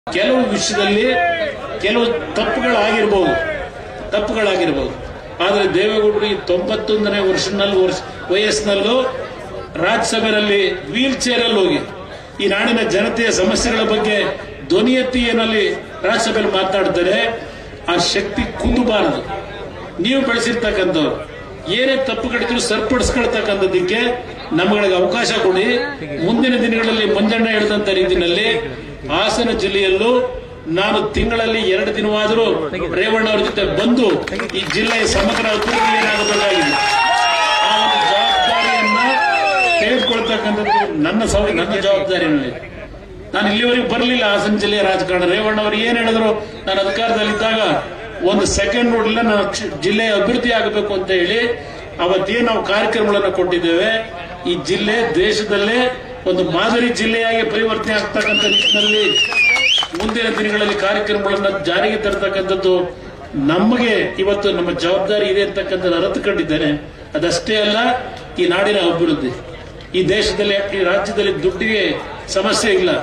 ಕೆಲವು ವಿಷಯದಲ್ಲಿ ಕೆಲವು ತಪ್ಪುಗಳಾಗಿರ್ಬೋದು ತಪ್ಪುಗಳಾಗಿರ್ಬೋದು ಆದರೆ ದೇವೇಗೌಡರು ಈ ತೊಂಬತ್ತೊಂದನೇ ವರ್ಷನಲ್ಲಿ ವರ್ಷ ವಯಸ್ಸಿನಲ್ಲೂ ರಾಜ್ಯಸಭೆಯಲ್ಲಿ ವೀಲ್ ಚೇರ್ ಅಲ್ಲಿ ಹೋಗಿ ಈ ನಾಡಿನ ಜನತೆಯ ಸಮಸ್ಯೆಗಳ ಬಗ್ಗೆ ಧ್ವನಿ ಎತ್ತಿ ಏನಲ್ಲಿ ರಾಜ್ಯಸಭೆಯಲ್ಲಿ ಮಾತನಾಡ್ತಾರೆ ಆ ಶಕ್ತಿ ಕುಂದಬಾರದು ನೀವು ಬೆಳೆಸಿರ್ತಕ್ಕಂಥವ್ರು ಏನೇ ತಪ್ಪು ಕಡಿದ್ರು ಸರಿಪಡಿಸ್ಕೊಳ್ತಕ್ಕಂಥದ್ದಕ್ಕೆ ನಮ್ಮಗಳಿಗೆ ಅವಕಾಶ ಕೊಡಿ ಮುಂದಿನ ದಿನಗಳಲ್ಲಿ ಮಂಜಣ್ಣ ಹೇಳಿದಂತ ರೀತಿಯಲ್ಲಿ ಹಾಸನ ಜಿಲ್ಲೆಯಲ್ಲೂ ನಾನು ತಿಂಗಳಲ್ಲಿ ಎರಡು ದಿನವಾದರೂ ರೇವಣ್ಣ ಅವ್ರ ಜೊತೆ ಬಂದು ಈ ಜಿಲ್ಲೆಯ ಸಮಗ್ರ ಅಭಿವೃದ್ಧಿ ಏನಾಗಬೇಕಾಗಿದೆ ಆ ಒಂದು ಜವಾಬ್ದಾರಿಯನ್ನ ತೆಗೆದುಕೊಳ್ತಕ್ಕಂಥದ್ದು ನನ್ನ ಸವ ನನ್ನ ಜವಾಬ್ದಾರಿಯಲ್ಲಿ ನಾನು ಇಲ್ಲಿವರೆಗೆ ಬರಲಿಲ್ಲ ಹಾಸನ ಜಿಲ್ಲೆಯ ರಾಜಕಾರಣ ರೇವಣ್ಣ ಅವರು ಏನ್ ಹೇಳಿದ್ರು ನಾನು ಅಧಿಕಾರದಲ್ಲಿದ್ದಾಗ ಒಂದು ಸೆಕೆಂಡ್ ನೋಡಿಲ್ಲ ನಾನು ಕ್ಷ- ಜಿಲ್ಲೆಯ ಅಭಿವೃದ್ಧಿ ಆಗಬೇಕು ಅಂತ ಹೇಳಿ ಅವತ್ತೇನು ನಾವು ಕಾರ್ಯಕ್ರಮಗಳನ್ನು ಕೊಟ್ಟಿದ್ದೇವೆ ಈ ಜಿಲ್ಲೆ ದೇಶದಲ್ಲೇ ಒಂದು ಮಾದರಿ ಜಿಲ್ಲೆಯಾಗಿ ಪರಿವರ್ತನೆ ಆಗ್ತಕ್ಕಂಥ ನಿಟ್ಟಿನಲ್ಲಿ ಮುಂದಿನ ದಿನಗಳಲ್ಲಿ ಕಾರ್ಯಕ್ರಮಗಳನ್ನ ಜಾರಿಗೆ ತರತಕ್ಕಂಥದ್ದು ನಮಗೆ ಇವತ್ತು ನಮ್ಮ ಜವಾಬ್ದಾರಿ ಇದೆ ಅಂತಕ್ಕಂಥದ್ದು ಅರಿತುಕೊಂಡಿದ್ದೇನೆ ಅದಷ್ಟೇ ಅಲ್ಲ ಈ ನಾಡಿನ ಅಭಿವೃದ್ಧಿ ಈ ದೇಶದಲ್ಲಿ ಈ ರಾಜ್ಯದಲ್ಲಿ ದುಡ್ಡಿಗೆ ಸಮಸ್ಯೆ ಇಲ್ಲ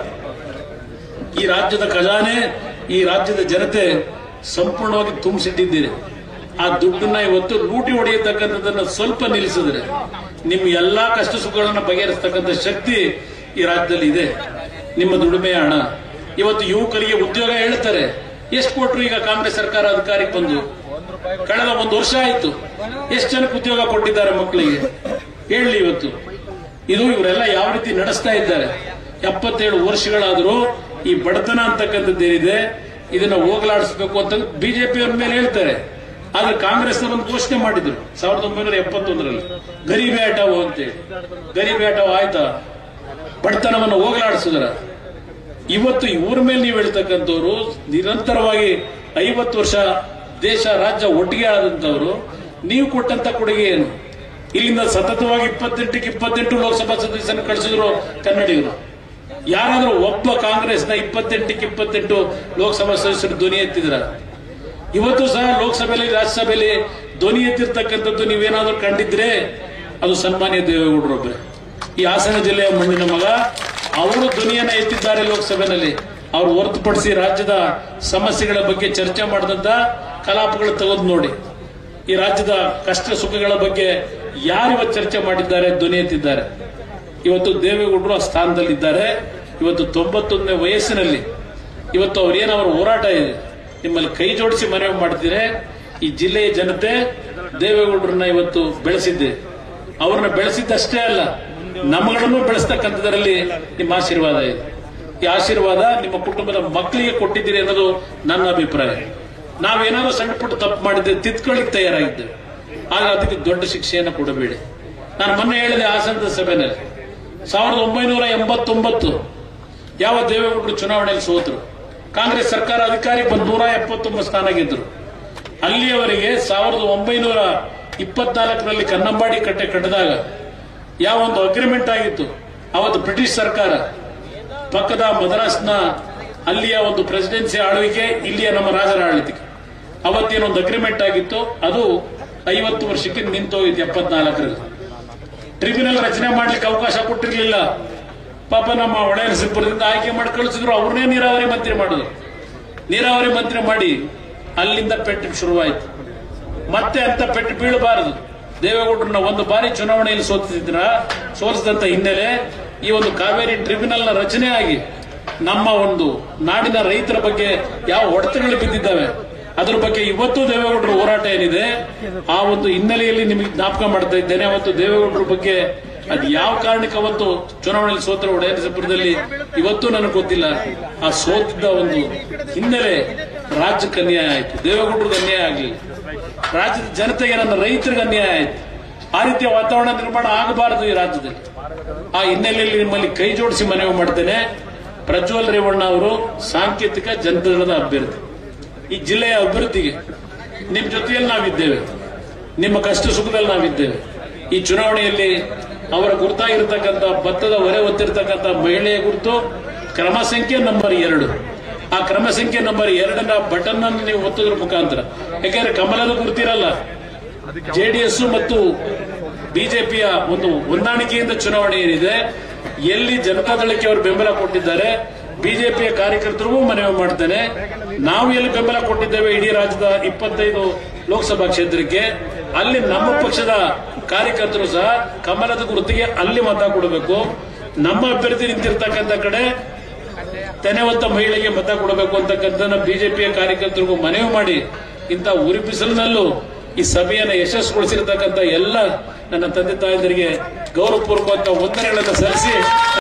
ಈ ರಾಜ್ಯದ ಖಜಾನೆ ಈ ರಾಜ್ಯದ ಜನತೆ ಸಂಪೂರ್ಣವಾಗಿ ತುಂಬಿಸಿಟ್ಟಿದ್ದೀರಿ ಆ ದುಡ್ಡನ್ನ ಇವತ್ತು ಲೂಟಿ ಹೊಡೆಯತಕ್ಕಂಥದ್ದನ್ನ ಸ್ವಲ್ಪ ನಿಲ್ಲಿಸಿದ್ರೆ ನಿಮ್ಮ ಎಲ್ಲಾ ಕಷ್ಟ ಸುಖಗಳನ್ನ ಬಗೆಹರಿಸ್ತಕ್ಕಂಥ ಶಕ್ತಿ ಈ ರಾಜ್ಯದಲ್ಲಿ ಇದೆ ನಿಮ್ಮ ದುಡಿಮೆಯ ಹಣ ಇವತ್ತು ಯುವಕರಿಗೆ ಉದ್ಯೋಗ ಹೇಳ್ತಾರೆ ಎಷ್ಟು ಕೊಟ್ರು ಈಗ ಕಾಂಗ್ರೆಸ್ ಸರ್ಕಾರ ಅಧಿಕಾರಕ್ಕೆ ಬಂದು ಕಳೆದ ಒಂದು ವರ್ಷ ಆಯ್ತು ಎಷ್ಟು ಜನಕ್ಕೆ ಉದ್ಯೋಗ ಕೊಟ್ಟಿದ್ದಾರೆ ಮಕ್ಕಳಿಗೆ ಹೇಳಿ ಇವತ್ತು ಇದು ಇವರೆಲ್ಲ ಯಾವ ರೀತಿ ನಡೆಸ್ತಾ ಇದ್ದಾರೆ ಎಪ್ಪತ್ತೇಳು ವರ್ಷಗಳಾದರೂ ಈ ಬಡತನ ಅಂತಕ್ಕಂಥದ್ದೇನಿದೆ ಇದನ್ನ ಹೋಗಲಾಡಿಸಬೇಕು ಅಂತ ಬಿಜೆಪಿಯವ್ರ ಮೇಲೆ ಹೇಳ್ತಾರೆ ಆದ್ರೆ ಕಾಂಗ್ರೆಸ್ ಒಂದು ಘೋಷಣೆ ಮಾಡಿದ್ರು ಸಾವಿರದ ಒಂಬೈನೂರ ಎಪ್ಪತ್ತೊಂದರಲ್ಲಿ ಗರೀಬಿ ಆಟವು ಅಂತೇಳಿ ಗರೀಬಿ ಆಟವು ಆಯ್ತಾ ಬಡತನವನ್ನು ಹೋಗಲಾಡಿಸಿದ್ರ ಇವತ್ತು ಇವ್ರ ಮೇಲೆ ನೀವು ಹೇಳ್ತಕ್ಕಂಥವ್ರು ನಿರಂತರವಾಗಿ ಐವತ್ತು ವರ್ಷ ದೇಶ ರಾಜ್ಯ ಒಟ್ಟಿಗೆ ಆದಂತವ್ರು ನೀವು ಕೊಟ್ಟಂತ ಕೊಡುಗೆ ಏನು ಇಲ್ಲಿಂದ ಸತತವಾಗಿ ಇಪ್ಪತ್ತೆಂಟಕ್ಕೆ ಇಪ್ಪತ್ತೆಂಟು ಲೋಕಸಭಾ ಸದಸ್ಯರನ್ನು ಕಳಿಸಿದ್ರು ಕನ್ನಡಿಗರು ಯಾರಾದ್ರೂ ಒಬ್ಬ ಕಾಂಗ್ರೆಸ್ನ ಇಪ್ಪತ್ತೆಂಟಕ್ಕೆ ಇಪ್ಪತ್ತೆಂಟು ಲೋಕಸಭಾ ಸದಸ್ಯರು ಧ್ವನಿ ಎತ್ತಿದ್ರ ಇವತ್ತು ಸಹ ಲೋಕಸಭೆಯಲ್ಲಿ ರಾಜ್ಯಸಭೆಯಲ್ಲಿ ಧ್ವನಿ ಎತ್ತಿರ್ತಕ್ಕಂಥದ್ದು ನೀವೇನಾದ್ರೂ ಕಂಡಿದ್ರೆ ಅದು ಸನ್ಮಾನ್ಯ ದೇವೇಗೌಡರೊಬ್ಬರೇ ಈ ಹಾಸನ ಜಿಲ್ಲೆಯ ಮಣ್ಣಿನ ಮಗ ಅವರು ಧ್ವನಿಯನ್ನ ಎತ್ತಿದ್ದಾರೆ ಲೋಕಸಭೆಯಲ್ಲಿ ಅವರು ಹೊರತುಪಡಿಸಿ ರಾಜ್ಯದ ಸಮಸ್ಯೆಗಳ ಬಗ್ಗೆ ಚರ್ಚೆ ಮಾಡಿದಂತ ಕಲಾಪಗಳು ತೆಗೆದು ನೋಡಿ ಈ ರಾಜ್ಯದ ಕಷ್ಟ ಸುಖಗಳ ಬಗ್ಗೆ ಯಾರು ಇವತ್ತು ಚರ್ಚೆ ಮಾಡಿದ್ದಾರೆ ಧ್ವನಿ ಎತ್ತಿದ್ದಾರೆ ಇವತ್ತು ದೇವೇಗೌಡರು ಆ ಸ್ಥಾನದಲ್ಲಿದ್ದಾರೆ ಇವತ್ತು ತೊಂಬತ್ತೊಂದನೇ ವಯಸ್ಸಿನಲ್ಲಿ ಇವತ್ತು ಅವ್ರೇನು ಅವರ ಹೋರಾಟ ಇದೆ ನಿಮ್ಮಲ್ಲಿ ಕೈ ಜೋಡಿಸಿ ಮನವಿ ಮಾಡ್ತೀರೆ ಈ ಜಿಲ್ಲೆಯ ಜನತೆ ದೇವೇಗೌಡರನ್ನ ಇವತ್ತು ಬೆಳೆಸಿದ್ದೆ ಅವ್ರನ್ನ ಬೆಳೆಸಿದ್ದಷ್ಟೇ ಅಲ್ಲ ನಮ್ಮಗಳನ್ನು ಬೆಳೆಸ್ತಕ್ಕಂಥದ್ರಲ್ಲಿ ನಿಮ್ಮ ಆಶೀರ್ವಾದ ಇದೆ ಈ ಆಶೀರ್ವಾದ ನಿಮ್ಮ ಕುಟುಂಬದ ಮಕ್ಕಳಿಗೆ ಕೊಟ್ಟಿದ್ದೀರಿ ಅನ್ನೋದು ನನ್ನ ಅಭಿಪ್ರಾಯ ನಾವೇನಾದ್ರೂ ಸಣ್ಣ ಪುಟ್ಟ ತಪ್ಪು ಮಾಡಿದ್ದೆ ತಿದ್ಕೊಳ್ಳಿಕ್ಕೆ ತಯಾರಾಗಿದ್ದೇವೆ ಆಗ ಅದಕ್ಕೆ ದೊಡ್ಡ ಶಿಕ್ಷೆಯನ್ನು ಕೊಡಬೇಡಿ ನಾನು ಮೊನ್ನೆ ಹೇಳಿದೆ ಹಾಸನದ ಸಭೆಯಲ್ಲಿ ಸಾವಿರದ ಒಂಬೈನೂರ ಎಂಬತ್ತೊಂಬತ್ತು ಯಾವ ದೇವೇಗೌಡರು ಚುನಾವಣೆಯಲ್ಲಿ ಸೋತರು ಕಾಂಗ್ರೆಸ್ ಸರ್ಕಾರ ಅಧಿಕಾರಕ್ಕೆ ಬಂದು ನೂರ ಎಪ್ಪತ್ತೊಂಬತ್ತು ಸ್ಥಾನ ಗೆದ್ರು ಅಲ್ಲಿಯವರೆಗೆ ಸಾವಿರದ ಒಂಬೈನೂರ ಇಪ್ಪತ್ನಾಲ್ಕರಲ್ಲಿ ಕನ್ನಂಬಾಡಿ ಕಟ್ಟೆ ಕಟ್ಟಿದಾಗ ಯಾವ ಒಂದು ಅಗ್ರಿಮೆಂಟ್ ಆಗಿತ್ತು ಅವತ್ತು ಬ್ರಿಟಿಷ್ ಸರ್ಕಾರ ಪಕ್ಕದ ಮದ್ರಾಸ್ನ ಅಲ್ಲಿಯ ಒಂದು ಪ್ರೆಸಿಡೆನ್ಸಿ ಆಳ್ವಿಕೆ ಇಲ್ಲಿಯ ನಮ್ಮ ರಾಜರ ಆಳ್ವಿಕೆ ಅವತ್ತೇನೊಂದು ಅಗ್ರಿಮೆಂಟ್ ಆಗಿತ್ತು ಅದು ಐವತ್ತು ವರ್ಷಕ್ಕೆ ನಿಂತೋಗಿತ್ತು ಎಪ್ಪತ್ನಾಲ್ಕರಲ್ಲಿ ಟ್ರಿಬ್ಯುನಲ್ ರಚನೆ ಮಾಡ್ಲಿಕ್ಕೆ ಅವಕಾಶ ಕೊಟ್ಟಿರ್ಲಿಲ್ಲ ಪಾಪ ನಮ್ಮ ಒಡೆಯನಸಿಪುರದಿಂದ ಆಯ್ಕೆ ಮಾಡಿ ಕಳಿಸಿದ್ರು ಅವ್ರನ್ನೇ ನೀರಾವರಿ ಮಂತ್ರಿ ಮಾಡಿದ್ರು ನೀರಾವರಿ ಮಂತ್ರಿ ಮಾಡಿ ಅಲ್ಲಿಂದ ಪೆಟ್ಟು ಶುರುವಾಯಿತು ಮತ್ತೆ ಅಂತ ಪೆಟ್ಟು ಬೀಳಬಾರದು ದೇವೇಗೌಡರನ್ನ ಒಂದು ಬಾರಿ ಚುನಾವಣೆಯಲ್ಲಿ ಸೋತಿದ್ರ ಸೋಲಿಸಿದಂತ ಹಿನ್ನೆಲೆ ಈ ಒಂದು ಕಾವೇರಿ ಟ್ರಿಬ್ಯುನಲ್ ನ ರಚನೆ ಆಗಿ ನಮ್ಮ ಒಂದು ನಾಡಿನ ರೈತರ ಬಗ್ಗೆ ಯಾವ ಹೊಡೆತಗಳು ಬಿದ್ದಿದ್ದಾವೆ ಅದ್ರ ಬಗ್ಗೆ ಇವತ್ತು ದೇವೇಗೌಡರ ಹೋರಾಟ ಏನಿದೆ ಆ ಒಂದು ಹಿನ್ನೆಲೆಯಲ್ಲಿ ನಿಮಗೆ ಜ್ಞಾಪಕ ಮಾಡ್ತಾ ಇದ್ದೇನೆ ಅವತ್ತು ದೇವೇಗೌಡರ ಬಗ್ಗೆ ಅದು ಯಾವ ಕಾರಣಕ್ಕೆ ಅವತ್ತು ಚುನಾವಣೆಯಲ್ಲಿ ಸೋತರ ಒಡೆಯನಸಿಪುರದಲ್ಲಿ ಇವತ್ತು ನನಗೆ ಗೊತ್ತಿಲ್ಲ ಆ ಸೋತಿದ್ದ ಒಂದು ಹಿನ್ನೆಲೆ ರಾಜ್ಯಕ್ಕೆ ಅನ್ಯಾಯ ಆಯ್ತು ದೇವೇಗೌಡರಿಗೆ ಅನ್ಯಾಯ ಆಗಲಿಲ್ಲ ರಾಜ್ಯದ ಜನತೆಗೆ ನನ್ನ ರೈತರಿಗೆ ಅನ್ಯಾಯ ಆಯ್ತು ಆ ರೀತಿಯ ವಾತಾವರಣ ನಿರ್ಮಾಣ ಆಗಬಾರದು ಈ ರಾಜ್ಯದಲ್ಲಿ ಆ ಹಿನ್ನೆಲೆಯಲ್ಲಿ ನಿಮ್ಮಲ್ಲಿ ಕೈ ಜೋಡಿಸಿ ಮನವಿ ಮಾಡ್ತೇನೆ ಪ್ರಜ್ವಲ್ ರೇವಣ್ಣ ಅವರು ಸಾಂಕೇತಿಕ ಜನತಾದಳದ ಅಭ್ಯರ್ಥಿ ಈ ಜಿಲ್ಲೆಯ ಅಭಿವೃದ್ಧಿಗೆ ನಿಮ್ಮ ಜೊತೆಯಲ್ಲಿ ನಾವಿದ್ದೇವೆ ನಿಮ್ಮ ಕಷ್ಟ ಸುಖದಲ್ಲಿ ನಾವಿದ್ದೇವೆ ಈ ಚುನಾವಣೆಯಲ್ಲಿ ಅವರ ಗುರುತಾಗಿರ್ತಕ್ಕಂಥ ಭತ್ತದ ಹೊರೆ ಹೊತ್ತಿರ್ತಕ್ಕಂಥ ಮಹಿಳೆಯ ಗುರುತು ಕ್ರಮ ಸಂಖ್ಯೆ ನಂಬರ್ ಎರಡು ಆ ಕ್ರಮ ಸಂಖ್ಯೆ ನಂಬರ್ ಎರಡನ್ನ ಬಟನ್ ಅನ್ನು ನೀವು ಒತ್ತೋದ್ರ ಮುಖಾಂತರ ಯಾಕಂದ್ರೆ ಕಮಲದ ಗುರುತಿರಲ್ಲ ಜೆಡಿಎಸ್ ಮತ್ತು ಬಿಜೆಪಿಯ ಒಂದು ಹೊಂದಾಣಿಕೆಯಿಂದ ಚುನಾವಣೆ ಏನಿದೆ ಎಲ್ಲಿ ಜನತಾದಳಕ್ಕೆ ಅವರು ಬೆಂಬಲ ಕೊಟ್ಟಿದ್ದಾರೆ ಬಿಜೆಪಿಯ ಕಾರ್ಯಕರ್ತರಿಗೂ ಮನವಿ ಮಾಡ್ತೇನೆ ನಾವು ಎಲ್ಲಿ ಬೆಂಬಲ ಕೊಟ್ಟಿದ್ದೇವೆ ಇಡೀ ರಾಜ್ಯದ ಇಪ್ಪತ್ತೈದು ಲೋಕಸಭಾ ಕ್ಷೇತ್ರಕ್ಕೆ ಅಲ್ಲಿ ನಮ್ಮ ಪಕ್ಷದ ಕಾರ್ಯಕರ್ತರು ಸಹ ಕಮಲದ ಗುರುತಿಗೆ ಅಲ್ಲಿ ಮತ ಕೊಡಬೇಕು ನಮ್ಮ ಅಭ್ಯರ್ಥಿ ನಿಂತಿರ್ತಕ್ಕಂಥ ಕಡೆ ತೆನೆವಂತ ಮಹಿಳೆಗೆ ಮತ ಕೊಡಬೇಕು ಅಂತಕ್ಕಂಥ ಬಿಜೆಪಿಯ ಕಾರ್ಯಕರ್ತರಿಗೂ ಮನವಿ ಮಾಡಿ ಇಂಥ ಉರಿ ಬಿಸಿಲಿನಲ್ಲೂ ಈ ಸಭೆಯನ್ನು ಯಶಸ್ಸುಗೊಳಿಸಿರ್ತಕ್ಕಂಥ ಎಲ್ಲ ನನ್ನ ತಂದೆ ತಾಯಂದಿರಿಗೆ ಗೌರವಪೂರ್ವಕ ವಂದನೆಗಳನ್ನು ಸಲ್ಲಿಸಿ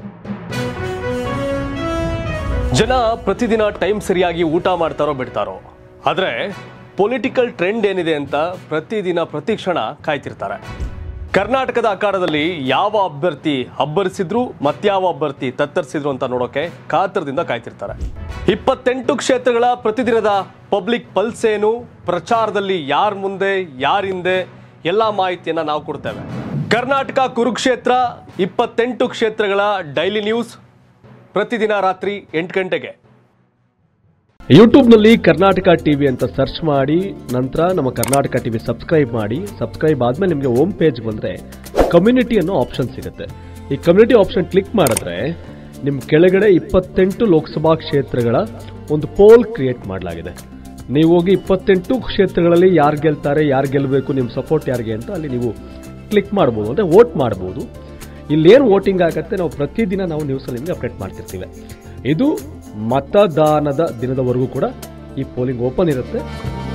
ಜನ ಪ್ರತಿದಿನ ಟೈಮ್ ಸರಿಯಾಗಿ ಊಟ ಮಾಡ್ತಾರೋ ಬಿಡ್ತಾರೋ ಆದರೆ ಪೊಲಿಟಿಕಲ್ ಟ್ರೆಂಡ್ ಏನಿದೆ ಅಂತ ಪ್ರತಿದಿನ ಪ್ರತಿ ಕ್ಷಣ ಕಾಯ್ತಿರ್ತಾರೆ ಕರ್ನಾಟಕದ ಅಖಾಡದಲ್ಲಿ ಯಾವ ಅಭ್ಯರ್ಥಿ ಅಬ್ಬರಿಸಿದ್ರು ಮತ್ಯಾವ ಅಭ್ಯರ್ಥಿ ತತ್ತರಿಸಿದ್ರು ಅಂತ ನೋಡೋಕೆ ಕಾತರದಿಂದ ಕಾಯ್ತಿರ್ತಾರೆ ಇಪ್ಪತ್ತೆಂಟು ಕ್ಷೇತ್ರಗಳ ಪ್ರತಿದಿನದ ಪಬ್ಲಿಕ್ ಪಲ್ಸ್ ಏನು ಪ್ರಚಾರದಲ್ಲಿ ಯಾರ ಮುಂದೆ ಯಾರ ಹಿಂದೆ ಎಲ್ಲ ಮಾಹಿತಿಯನ್ನ ನಾವು ಕೊಡ್ತೇವೆ ಕರ್ನಾಟಕ ಕುರುಕ್ಷೇತ್ರ ಇಪ್ಪತ್ತೆಂಟು ಕ್ಷೇತ್ರಗಳ ಡೈಲಿ ನ್ಯೂಸ್ ಪ್ರತಿದಿನ ರಾತ್ರಿ ಎಂಟು ಗಂಟೆಗೆ ಯೂಟ್ಯೂಬ್ನಲ್ಲಿ ಕರ್ನಾಟಕ ಟಿವಿ ಅಂತ ಸರ್ಚ್ ಮಾಡಿ ನಂತರ ನಮ್ಮ ಕರ್ನಾಟಕ ಟಿವಿ ಸಬ್ಸ್ಕ್ರೈಬ್ ಮಾಡಿ ಸಬ್ಸ್ಕ್ರೈಬ್ ಆದ್ಮೇಲೆ ನಿಮಗೆ ಹೋಮ್ ಪೇಜ್ ಬಂದರೆ ಕಮ್ಯುನಿಟಿ ಅನ್ನೋ ಆಪ್ಷನ್ ಸಿಗುತ್ತೆ ಈ ಕಮ್ಯುನಿಟಿ ಆಪ್ಷನ್ ಕ್ಲಿಕ್ ಮಾಡಿದ್ರೆ ನಿಮ್ಮ ಕೆಳಗಡೆ ಇಪ್ಪತ್ತೆಂಟು ಲೋಕಸಭಾ ಕ್ಷೇತ್ರಗಳ ಒಂದು ಪೋಲ್ ಕ್ರಿಯೇಟ್ ಮಾಡಲಾಗಿದೆ ನೀವು ಹೋಗಿ ಇಪ್ಪತ್ತೆಂಟು ಕ್ಷೇತ್ರಗಳಲ್ಲಿ ಯಾರು ಗೆಲ್ತಾರೆ ಯಾರು ಗೆಲ್ಲಬೇಕು ನಿಮ್ಮ ಸಪೋರ್ಟ್ ಯಾರಿಗೆ ಅಂತ ಅಲ್ಲಿ ನೀವು ಕ್ಲಿಕ್ ಮಾಡ್ಬೋದು ಅಂದರೆ ವೋಟ್ ಮಾಡ್ಬೋದು ಇಲ್ಲೇನು ವೋಟಿಂಗ್ ಆಗುತ್ತೆ ನಾವು ಪ್ರತಿದಿನ ನಾವು ನ್ಯೂಸಲ್ಲಿ ನಿಮಗೆ ಅಪ್ಡೇಟ್ ಮಾಡ್ತಿರ್ತೀವಿ ಇದು ಮತದಾನದ ದಿನದವರೆಗೂ ಕೂಡ ಈ ಪೋಲಿಂಗ್ ಓಪನ್ ಇರುತ್ತೆ